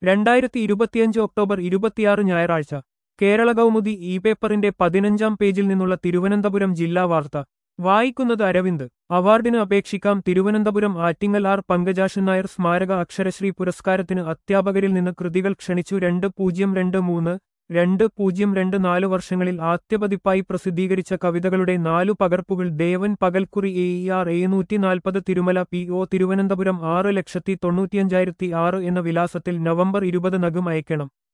രണ്ടായിരത്തി ഇരുപത്തിയഞ്ച് ഒക്ടോബർ ഇരുപത്തിയാറ് ഞായറാഴ്ച കേരള കൗമുദി ഇ പേപ്പറിന്റെ പതിനഞ്ചാം പേജിൽ നിന്നുള്ള തിരുവനന്തപുരം ജില്ലാ വാർത്ത വായിക്കുന്നത് അരവിന്ദ് അവാർഡിന് അപേക്ഷിക്കാം തിരുവനന്തപുരം ആറ്റിങ്ങൽ ആർ പങ്കജാഷൻ നായർ സ്മാരക അക്ഷരശ്രീ പുരസ്കാരത്തിന് അധ്യാപകരിൽ നിന്ന് കൃതികൾ ക്ഷണിച്ചു രണ്ട് പൂജ്യം രണ്ട് മൂന്ന് രണ്ട് പൂജ്യം രണ്ട് നാല് വർഷങ്ങളിൽ ആദ്യപതിപ്പായി പ്രസിദ്ധീകരിച്ച കവിതകളുടെ നാലു പകർപ്പുകൾ Devan Pakalkuri A E R എഴുന്നൂറ്റി നാൽപ്പത് തിരുമല പി ഒ തിരുവനന്തപുരം ആറ് ലക്ഷത്തി തൊണ്ണൂറ്റിയഞ്ചായിരത്തി ആറ് എന്ന വിലാസത്തിൽ നവംബർ ഇരുപത് നഗം അയക്കണം